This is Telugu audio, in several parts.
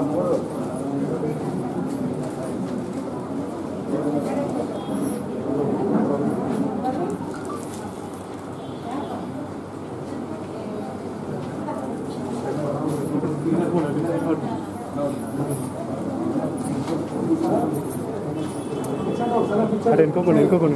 అరే ఇంకొకటి ఇంకొకటి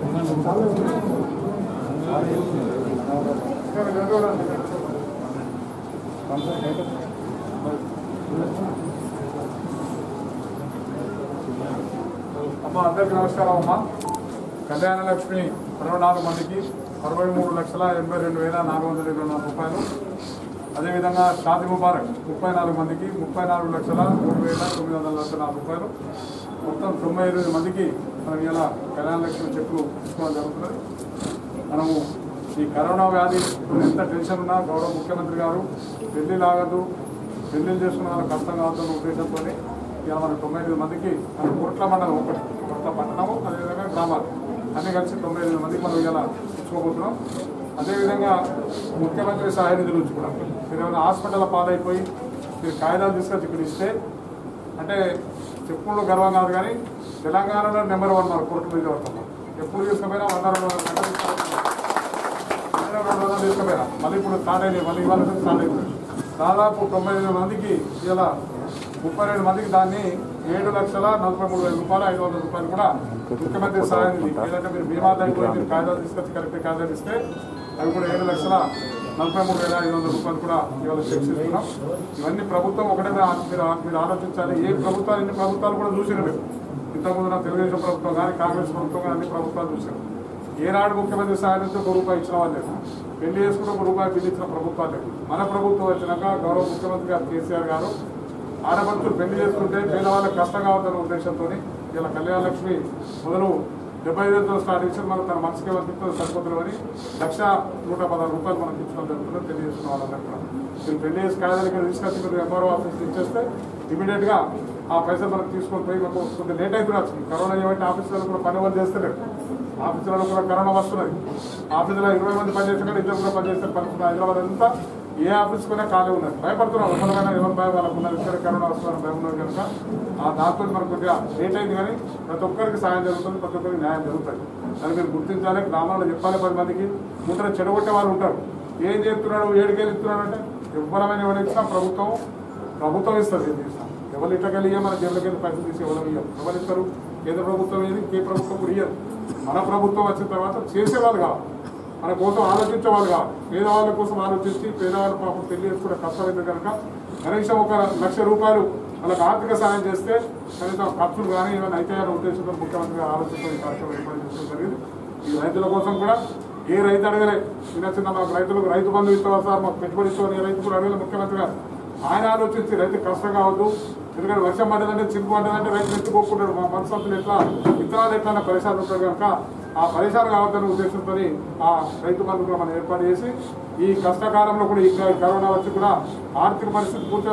అమ్మ అందరికీ నమస్కారం అమ్మ కళ్యాణ లక్ష్మి అరవై నాలుగు మందికి అరవై మూడు లక్షల ఎనభై రెండు వేల నాలుగు వందల ఇరవై నాలుగు రూపాయలు అదేవిధంగా షాది ముబారక్ ముప్పై నాలుగు మందికి ముప్పై నాలుగు లక్షల మూడు వేల తొమ్మిది వందల నలభై నాలుగు రూపాయలు మొత్తం తొంభై ఎనిమిది మందికి మనం ఇలా కళ్యాణ లక్ష్మి చెక్కులు తీసుకోవడం జరుగుతున్నది మనము ఈ కరోనా వ్యాధి ఎంత టెన్షన్ ఉన్నా గౌరవ ముఖ్యమంత్రి గారు పెళ్లి లాగదు పెళ్లిళ్ళు చేసుకున్న వాళ్ళకి కష్టం కావద్దన్న ఉద్దేశంతో ఇలా మన తొంభై ఎనిమిది మందికి మన కోట్ల మండలం ఒకటి కొత్త పట్టణము అదేవిధంగా గ్రామాలు అన్నీ కలిసి తొంభై ఎనిమిది మందికి మనం ఇలా ఇచ్చుకోబోతున్నాం అదేవిధంగా ముఖ్యమంత్రి సహాయ నిధి నుంచి కూడా మీరు ఏమైనా హాస్పిటల్ పాలైపోయి మీరు కాగితాలు తీసుకొచ్చి ఇక్కడ ఇస్తే అంటే చెప్పుడు గర్వం కాదు కానీ తెలంగాణలో నెంబర్ వన్ మన కోర్టు మీద పడుతున్నాం ఎప్పుడు తీసుకుపోయినా వంద రెండు వందల గంటలు తీసుకుపోతున్నాం. వంద రెండు వందలు తీసుకుపోయినా మళ్ళీ ఇప్పుడు స్టార్ట్ అయింది మళ్ళీ ఇవాళ నుంచి స్టార్ట్ అయింది దాదాపు తొంభై ఎనిమిది మందికి ఇలా ముప్పై రెండు మందికి దాన్ని ఏడు లక్షల నలభై మూడు వేల రూపాయలు ఐదు వందల రూపాయలు కూడా ముఖ్యమంత్రి సహాయం నిధి ఏదంటే మీరు బీమా దగ్గర మీరు కాగితాలు తీసుకొచ్చి కరెక్ట్ కాగితాలు ఇస్తే అవి కూడా ఏడు లక్షల నలభై మూడు వేల ఐదు వందల రూపాయలు కూడా ఇవాళ చెక్స్ ఇస్తున్నాం ఇవన్నీ ప్రభుత్వం ఒకటే మీరు ఆ- మీరు ఆ- మీరు ఆలోచించాలి ఏ ప్రభుత్వాలు ఎన్ని ప్రభుత్వాలు కూడా చూసినారు మీరు ఇంతకుముందు నా తెలుగుదేశం ప్రభుత్వం కానీ కాంగ్రెస్ ప్రభుత్వం కానీ అన్ని ప్రభుత్వాలు చూశారు ఏనాడు ముఖ్యమంత్రి సహాయం నుంచి ఒక రూపాయి ఇచ్చిన వాళ్ళు లేదు పెళ్లి చేసుకుంటే ఒక రూపాయి బిల్లు ఇచ్చిన ప్రభుత్వాలు లేవు మన ప్రభుత్వం వచ్చినాక గౌరవ ముఖ్యమంత్రి గారు కేసీఆర్ గారు ఆడపడుచులు పెళ్లి చేసుకుంటే పేదవాళ్ళకి కష్టం కావద్దన్న ఉద్దేశంతో ఇలా కళ్యాణ లక్ష్మి మొదలు డెబ్బై ఐదుతో స్టార్ట్ చేసి మనం తన మనసుకి వర్తితో సరిపోతున్నవని లక్ష నూట పదహారు రూపాయలు మనకి ఇచ్చడం జరుగుతుంది పెళ్లి చేసుకున్న వాళ్ళందరూ కూడా మీరు పెళ్లి చేసి కాయదానికి తీసుకొచ్చి మీరు ఎంఆర్ఓ ఆఫీస్ ఇచ్చేస్తే ఇమీడియట్ గా ఆ పైసలు మనకు తీసుకొని పోయి మాకు కొంచెం లేట్ అవుతున్నా కరోనా ఏమంటే ఆఫీసులలో కూడా పని వాళ్ళు చేస్తలేరు ఆఫీసులలో కూడా కరోనా వస్తున్నది ఆఫీసులో ఇరవై మంది పనిచేస్తే కూడా ఇద్దరు కూడా పనిచేస్తే పరిస్థితి హైదరాబాద్ అంతా ఏ ఆఫీస్ కూడా ఖాళీ ఉన్నది భయపడుతున్నాం ఎవరికైనా ఎవరి భయం వాళ్ళకు ఉన్నది ఇక్కడ కరోనా వస్తుందని భయం ఉన్నది కనుక ఆ దాంతో మనకు కొద్దిగా లేట్ అయింది కానీ ప్రతి ఒక్కరికి సాయం జరుగుతుంది ప్రతి ఒక్కరికి న్యాయం జరుగుతుంది దాన్ని మీరు గుర్తించాలి గ్రామాల్లో చెప్పాలి పది మందికి ముందర చెడగొట్టే వాళ్ళు ఉంటారు ఏం చేస్తున్నాడు ఏడుకేళ్ళు ఇస్తున్నాడు అంటే ఎవరమైన ఎవరు ఇచ్చినా ప్రభుత్వం ప్రభుత్వం ఇస్తుంది ఏది ఇస్తాం ఎవరు ఇట్లకెళ్ళి ఇయ్యం మన జేబులకి వెళ్ళి పైసలు తీసి ఎవరు ఇయ్యం ఎవరు ఇస్తారు కేంద్ర ప్రభుత్వం ఏది ఏ ప్రభుత్వం కూడా ఇయ్యరు మన ప్రభుత్వం వచ్చిన తర్వాత చేసేవాళ్ళు కావాలి మన కోసం ఆలోచించే వాళ్ళు కావాలి పేదవాళ్ళ కోసం ఆలోచించి పేదవాళ్ళ పాపం పెళ్లి చేసుకునే కష్టమైంది కనుక కనీసం ఒక లక్ష రూపాయలు వాళ్ళకి ఆర్థిక సాయం చేస్తే కనీసం ఖర్చులు కానీ ఏమైనా అయితే అనే ఉద్దేశంతో ముఖ్యమంత్రి గారు ఆలోచించి ఈ కార్యక్రమం ఏర్పాటు చేసుకోవడం జరిగింది ఈ రైతుల కోసం కూడా ఏ రైతు అడగలే చిన్న చిన్న మాకు రైతులకు రైతు బంధు ఇస్తావా సార్ మాకు పెట్టుబడి ఇస్తామని ఏ రైతు కూడా అడగలే ముఖ్యమంత్రి గారు ఆయన ఆలోచించి రైతు కష్టం కావద్దు ఎందుకంటే వర్షం పడ్డదంటే చినుకు పడ్డదంటే రైతు ఎత్తుకోకుంటాడు మా మనసంతులు ఎట్లా విత్తనాలు ఎట్లా అన్న పరిసరాలు ఉంటారు కనుక ఆ పరిసరాలు కావద్దనే ఉద్దేశంతో ఆ రైతు బంధు కూడా మనం ఏర్పాటు చేసి ఈ కష్టకాలంలో కూడా ఈ కరోనా వచ్చి కూడా ఆర్థిక పరిస్థితి పూర్తిగా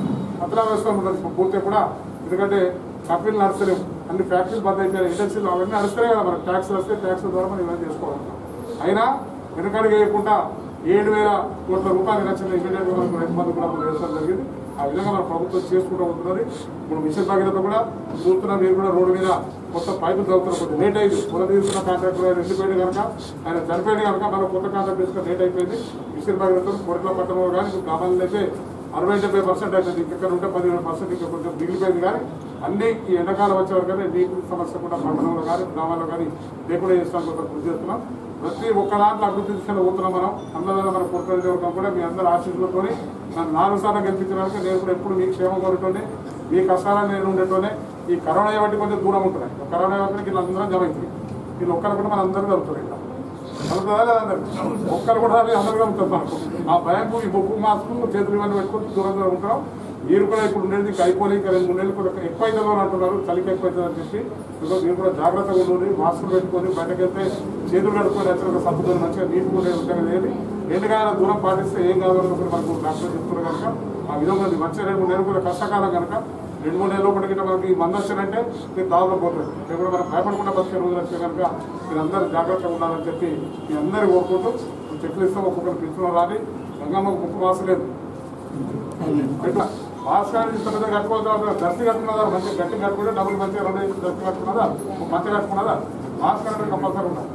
అతలావేస్తాం పూర్తిగా కూడా ఎందుకంటే కంపెనీలు నడుస్తలేవు అన్ని ఫ్యాక్టరీలు బంద్ అయిపోయాయి ఇండస్ట్రీలు అవన్నీ నడుస్తాయి కదా మనకు ట్యాక్స్లు వస్తే ట్యాక్స్ ద్వారా మనం ఇవన్నీ చేసుకోగలుగుతాం అయినా వెనుకడుగు వేయకుండా ఏడు వేల కోట్ల రూపాయలు నచ్చిన ఇమీడియట్ గా మనకు రైతు బంధు కూడా మనం వేయడం జరిగింది ఆ విధంగా మన ప్రభుత్వం చేసుకుంటూ ఉంటున్నది ఇప్పుడు మిషన్ భగీరథ కూడా చూస్తున్నాం మీరు కూడా రోడ్డు మీద మొత్తం పైపులు చదువుతున్నారు కొంచెం లేట్ అయింది పొల తీసుకున్న కాంట్రాక్టర్ ఆయన ఎండిపోయింది కనుక ఆయన చనిపోయింది కనుక మనం కొత్త కాంట్రాక్ట్ తీసుకుని లేట్ అయిపోయింది మిషన్ భగీరథ కొరట్ల పట్టణంలో కానీ ఇప్పుడు గ్రామాల్లో అయితే అరవై డెబ్బై పర్సెంట్ అవుతుంది ఇక్కడ ఉంటే పదిహేను పర్సెంట్ ఇంకా కొంచెం మిగిలిపోయింది కానీ అన్ని ఈ ఎండాకాలం వచ్చే వరకు నీటి సమస్య కూడా పట్టణంలో కానీ గ్రామాల్లో కానీ లేకుండా చేస్తాం కొంత కృషి చేస్తున్నాం ప్రతి ఒక్క దాంట్లో అభివృద్ధి దిశలో పోతున్నాం మనం అందరూ మన పుట్టిన వర్గం కూడా మీ అందరి ఆశీస్సులతో నన్ను నాలుగు సార్లు గెలిపించడానికి నేను కూడా ఎప్పుడు మీ క్షేమం కోరుతోనే మీ కష్టాలను నేను ఉండేటోనే ఈ కరోనా బట్టి కొంచెం దూరం ఉంటున్నాయి కరోనా బట్టి వీళ్ళు అందరం జమ అవుతుంది వీళ్ళు ఒక్కరు కూడా మన అందరూ కలుగుతారు ఇక్కడ కలుగుతుందా లేదా అందరు ఒక్కరు కూడా రాలేదు, అందరూ కలుగుతారు మనకు ఆ భయంకు ఈ బొక్కు మాస్క్ చేతులు ఇవన్నీ పెట్టుకొని దూరం దూరం ఉంటాం మీరు కూడా ఇప్పుడు ఉండేది ఇంకా అయిపోయి ఇంకా రెండు మూడు నెలలు కూడా ఎక్కువ అవుతుందో అని అంటున్నారు చలికి ఎక్కువ అవుతుంది అని చెప్పి ఇదిగో మీరు కూడా జాగ్రత్తగా ఉండండి మాస్కులు పెట్టుకొని బయటకు వెళ్తే చేతులు కడుక్కొని యాక్చువల్గా సర్దుకొని మంచిగా నీట్గా ఉండే ఉంటుంది ఏది ఎండుకాల దూరం పాటిస్తే ఏం కాదు అని కూడా మనకు డాక్టర్ చెప్తున్నారు కనుక ఆ విధంగా ఉంది మంచిగా రెండు మూడు నెలలు కూడా కష్టకాలం కనుక రెండు మూడు నెలలు ఒకటి మనకి ఈ మందు వచ్చినంటే మీరు దాదాపు పోతుంది లేకపోతే మనం భయపడకుండా బతికే రోజులు వచ్చే కనుక మీరు అందరూ జాగ్రత్తగా ఉండాలని చెప్పి మీ అందరూ కోరుకుంటూ చెట్లు ఇస్తాం ఒక్కొక్కరు పిలుచుకున్న రాని గంగమ్మకు ముప్పు వాసలేదు ఎట్లా భాస్కర్ ఇంత పెద్ద కట్టుకోవద్దు దర్శి కట్టుకున్నదా మంచి గట్టి కట్టుకుంటే డబ్బులు మంచిగా రెండు దర్శి కట్టుకున్నదా మంచిగా కట్టుకున్నదా భాస్కర్ అంటే కంపల్సరీ ఉన్నా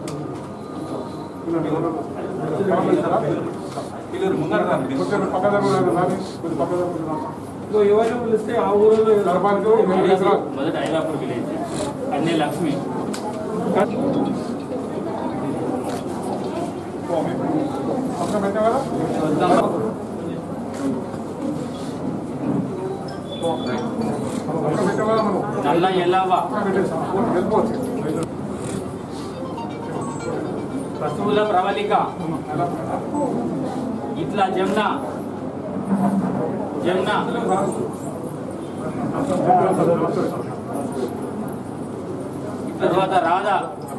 కొంచెం పక్క దగ్గర రాని కొంచెం పక్క దగ్గర ఇంకో ఎవరైనా పిలిస్తే ఆ ఊరిలో సర్పంచ్ మేము చేసిన మొదట ఐలాపూర్ విలేజ్ అన్ని లక్ష్మి పక్కన పెట్టాం కదా పక్కన పెట్టాం కదా మనం నల్ల ఎల్లావ పక్కన పెట్టేసాం వెళ్ళిపోవచ్చు పశువుల ప్రవళిక ఇట్లా జమున జమున తర్వాత రాధా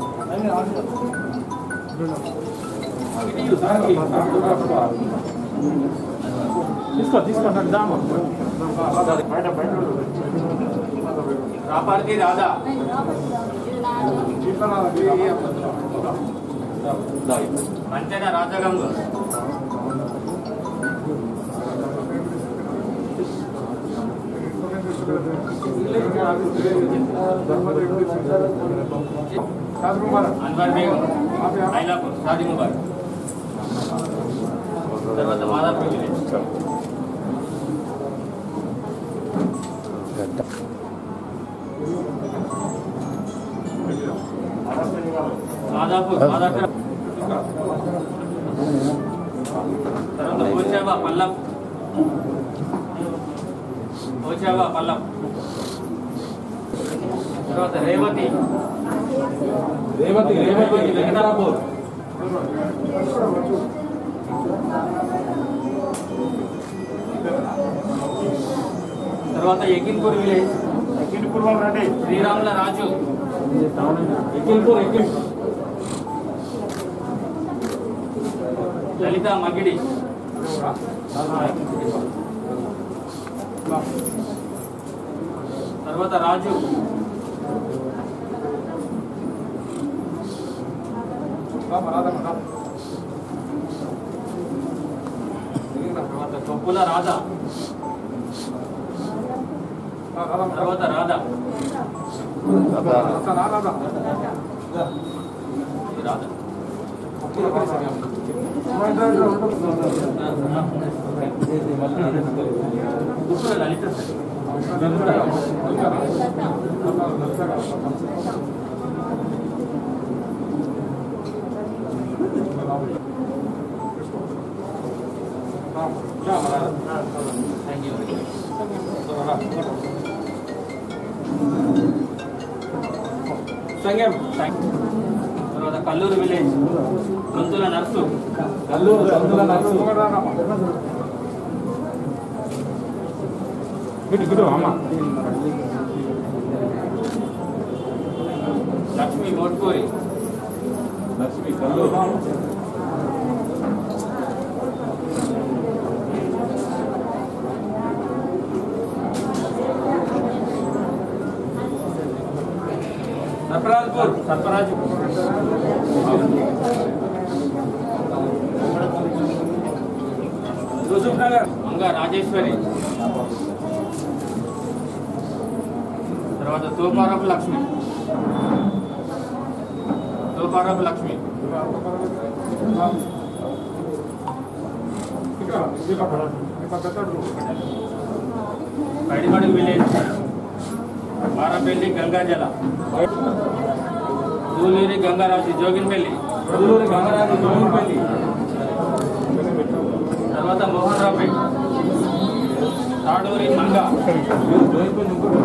తీసుకో తీసుకో దామా రాపార్తి రాధా మంతెన రాజగంగ రాజకుమార్ అన్వర్ బేగం ఐలాపూర్ షాదీ ముబారక్ తర్వాత మాదాపూర్ విలేజ్ మాదాపూర్ మాదాపూర్ తర్వాత పోచాబా పల్లం పోచాబా పల్లం తర్వాత రేవతి రేవతి రేవతి వెంకటాపూర్ తర్వాత ఎకిన్పూర్ విలేజ్ శ్రీరాముల రాజు ఎక్కింపూర్ ఎక్కింపూర్ లలిత మగిడి తర్వాత రాజు తర్వాత కొప్పుల రాధా తర్వాత రాధా ఇది Radha Kuppula Lalitha sir thank you Sangam తర్వాత కల్లూరు విలేజ్ గొంతుల నర్సు కల్లూరు కందుల నర్సు గిటు గిటు అమ్మ లక్ష్మి మోట్కూరి లక్ష్మి కల్లూరు సర్పరాజ్పూర్ సర్పరాజ్ యూసుఫ్ నగర్ మంగ రాజేశ్వరి తర్వాత తోపారపు లక్ష్మి తోపారపు లక్ష్మి పైడిమడుగు విలేజ్ మారపల్లి గంగాజల దూలూరి గంగారాజు జోగిన్పల్లి కల్లూరు గంగరాజు జోగిపల్లి తర్వాత మోహన్ రావుపేట్ తాడూరి మంగ జోగిపల్లి ఇంకోటి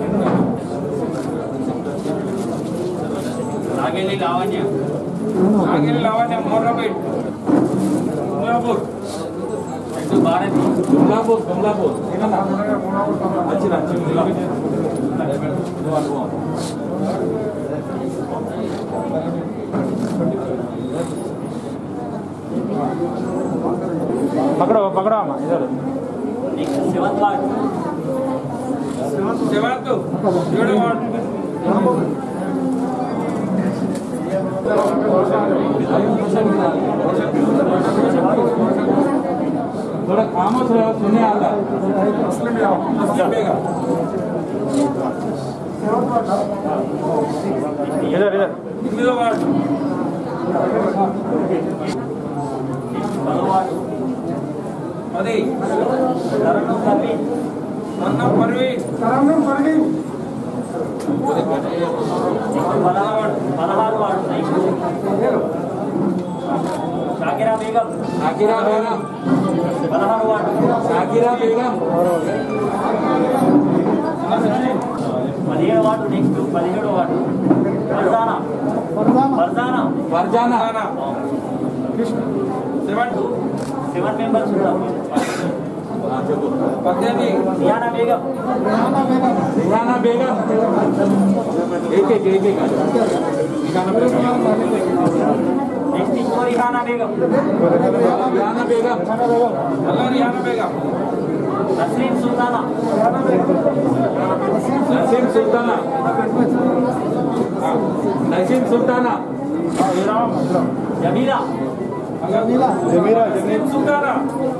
నాగేలి లావణ్య నాగిరి లావణ్య మోర్రపేట్ కుమ్లాపూర్ రెండు భారతి కమలాపూర్ కమలాపూర్ వచ్చిన వచ్చిన पकड़ो पकड़ो अम्मा इधर సెవెంత్ వార్డ్ सेवंत ఏడో వార్డ్ थोड़ा खामोश रहो सुने आता ముస్లిం యాదవ్. मुस्लिम बेगम ఇదర్ ఇదర్ ఎనిమిదో వార్డు పది అన్నం పర్వీన్ పదహారు వాడు షాకిరా బేగం షాకిరా బేగం పదహారు వాడు షాకిరా బేగం పదిహేడు వాడు నెక్స్ట్ పదిహేడు వాడు Farzana Farzana Farzana seven seven members ఉన్నారు పద్దెనిమిది రియానా బేగం రిహానా బేగం एक एक एक एक रिहाना बेगम నెక్స్ట్ ఇంకో రిహానా బేగం रिहाना बेगम अल्लाह रिहाना बेगम నస్రీన్ సుల్తానా नसीम सुल्ताना हाँ, नसीम सुल्ताना జమీలా नसीम सुल्ताना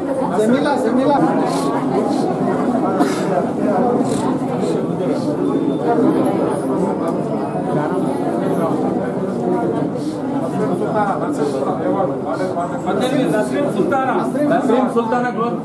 సుల్తానా నర్సింగ్ సుల్తానా ఎవరు వాడే వాడే పద్దెనిమిది నస్రీం సుల్తానా నస్రీం సుల్తానా గ్లోబ్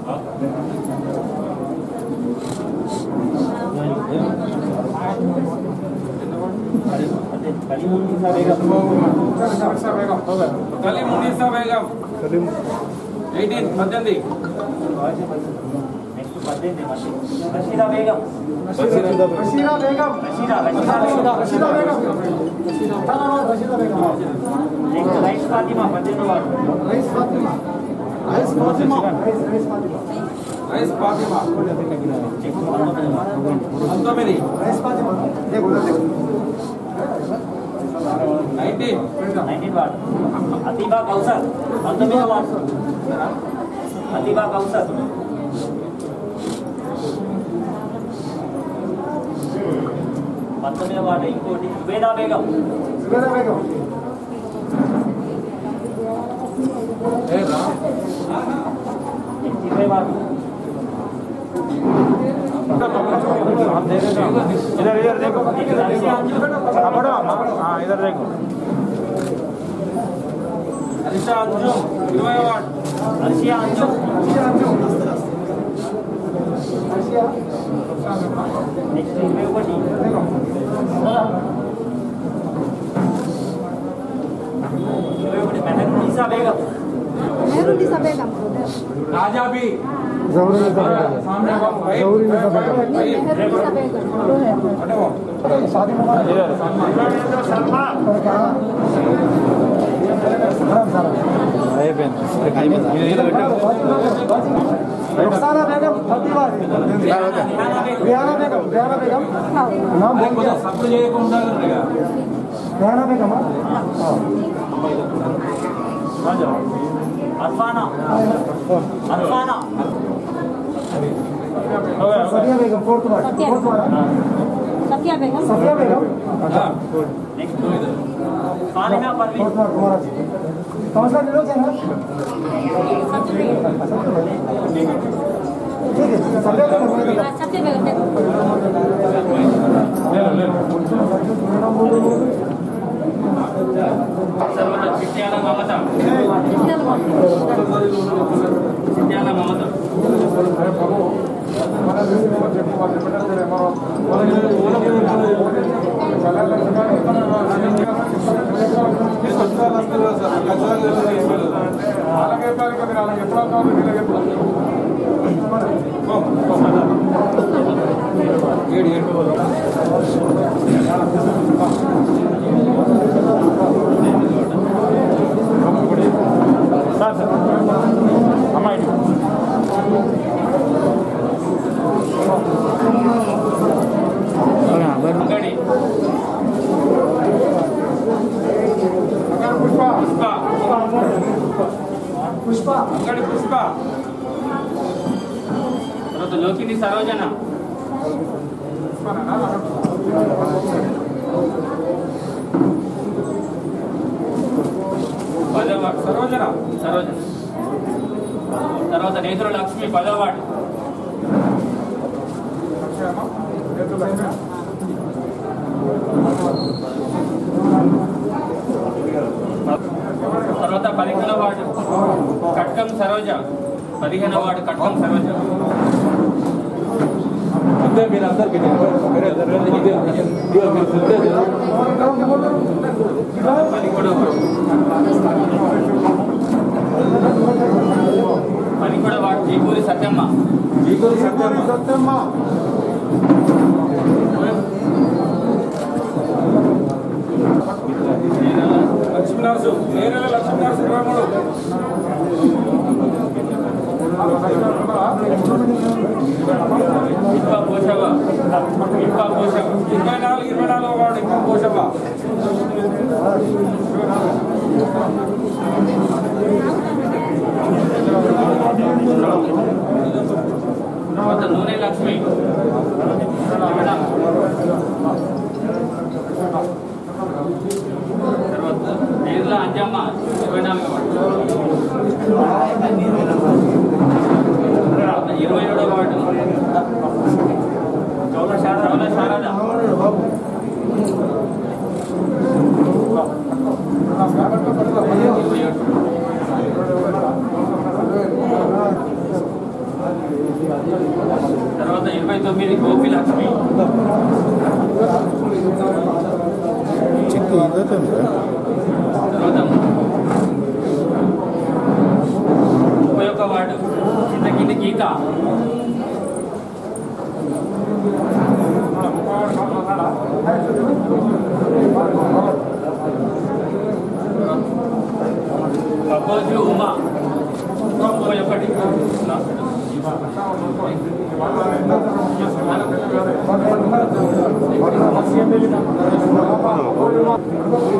కలీమున్నీసా బేగం నర్సా బేగం కలీం మునీసా బేగం ఎయిటీన్ పద్దెనిమిది నెక్స్ట్ పద్దెనిమిది మళ్ళీ రషీదా బేగం రషీదా బేగం రషీదా రషీదా బేగం రషీదా బేగం నెక్స్ట్ రైస్ ఫాతిమా పద్దెనిమిది వాడు రైస్ ఫాతిమా నెక్స్ట్ పంతొమ్మిది వాడు పంతొమ్మిది నైన్టీన్ నైన్టీన్ వాడు అతీబా కౌసర్ పంతొమ్మిది వాడు అతీబా కౌసర్ పంతొమ్మిది వాడు ఇంకోటి జుబేదా బేగం నెక్స్ట్ ఇరవై వాడు इधर इधर देखो నెక్స్ట్ అలిషా అంజుమ్ बड़ो हाँ इधर देखो అలిషా అంజుమ్ ఇరవై వార్డ్ అలిషియా అంజుమ్ నెక్స్ట్ ఇరవై ఒకటి ఇరవై ఒకటి మెహరూనిసా బేగం మెహరునిసా బేగం राजा भी सामने वो भाई भाई మెహరునిసా బేగం हटो इधर కొంచెం సప్పుడు చేయకుండా ఉండాలి అర్ఫానా అర్ఫానా సత్య సత్య బేగం నెక్స్ట్ ఫాలిమా పర్వీన్ సత్య బేగం చిట్యాల మమత సత్య చిట్యాల మమత అలాగే అలాగే ఎప్పుడు అవుతావు వీళ్ళకి ఎప్పుడు ఏడు ఏడు సార్ సార్ అమ్మాయి అంగడి పుష్ప పుష్ప పుష్ప అంగడి పుష్ప తర్వాత లోకిని సరోజన పదవ సరోజన సరోజన తర్వాత నేత్ర లక్ష్మి పదో వార్డు లక్ష్మమ్మ నేతు లక్ష్మి తర్వాత పదిహేనవ వార్డు కట్కం సరోజ పదిహేనవ వార్డు కట్కం సరోజ అంతే మీరు అందరికి వేరే వేరే ఇదే ఇదే మీరు ముందే పదిహేడవ వార్డు పదిహేడవ వార్డు జీపూరి సత్యమ్మ సత్యమ్మ లక్ష్మీనరసు నేరేల లక్ష్మీనరసు ఇరవై మూడు ఇంకా పోషవ ఇంకా పోషవ ఇరవై నాలుగు ఇరవై నాలుగు వాడు ఇంకా పోషవ తర్వాత నూనె లక్ష్మి తర్వాత నేర్ల అంజమ్మ ఇరవై నాలుగు వాడు తర్వాత ఇరవై ఏడవ వార్డు చౌల శారద చౌల శారద ఇరవై ఏడు తర్వాత ఇరవై తొమ్మిది గోపి లక్ష్మి తర్వాత ముప్పై ఒక్క వార్డు కింద గీత కబోజు ఉమా ముప్పై ఒకటి వాళ్ళ